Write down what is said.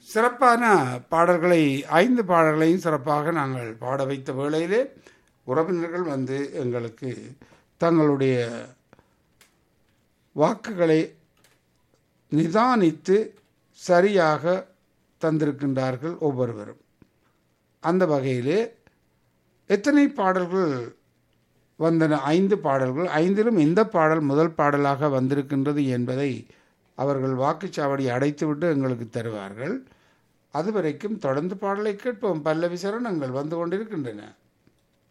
சிறப்பான பாடல்களை ஐந்து பாடல்களையும் சிறப்பாக நாங்கள் பாட வைத்த வேளையிலே உறவினர்கள் வந்து எங்களுக்கு தங்களுடைய வாக்குகளை நிதானித்து சரியாக தந்திருக்கின்றார்கள் ஒவ்வொருவரும் அந்த வகையிலே எத்தனை பாடல்கள் வந்தன ஐந்து பாடல்கள் ஐந்திலும் எந்த பாடல் முதல் பாடலாக வந்திருக்கின்றது என்பதை அவர்கள் வாக்குச்சாவடி அடைத்துவிட்டு எங்களுக்கு தருவார்கள் அதுவரைக்கும் தொடர்ந்து பாடலை கேட்போம் பல்லவி சரணங்கள் வந்து கொண்டிருக்கின்றன